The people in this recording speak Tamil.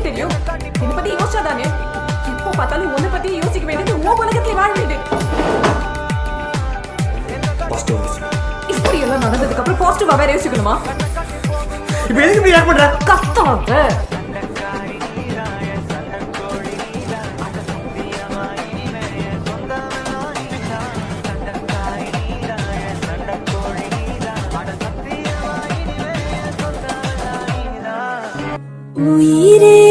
தெரியும் என்னை பத்தி யோசிச்சாதானே இப்போ பார்த்தாலும் உன்னை பத்தி யோசிக்க வேண்டியது உன் உலகத்துல வாழ வேண்டியது பாசிட்டிவ் இப்படி எல்லாம் நடந்ததுக்கு அப்புறம் பாசிட்டிவா வேற யோசிக்கணுமா இப்போ எதுக்கு இப்படி ரியாக்ட் பண்ற கத்தாத உயிரே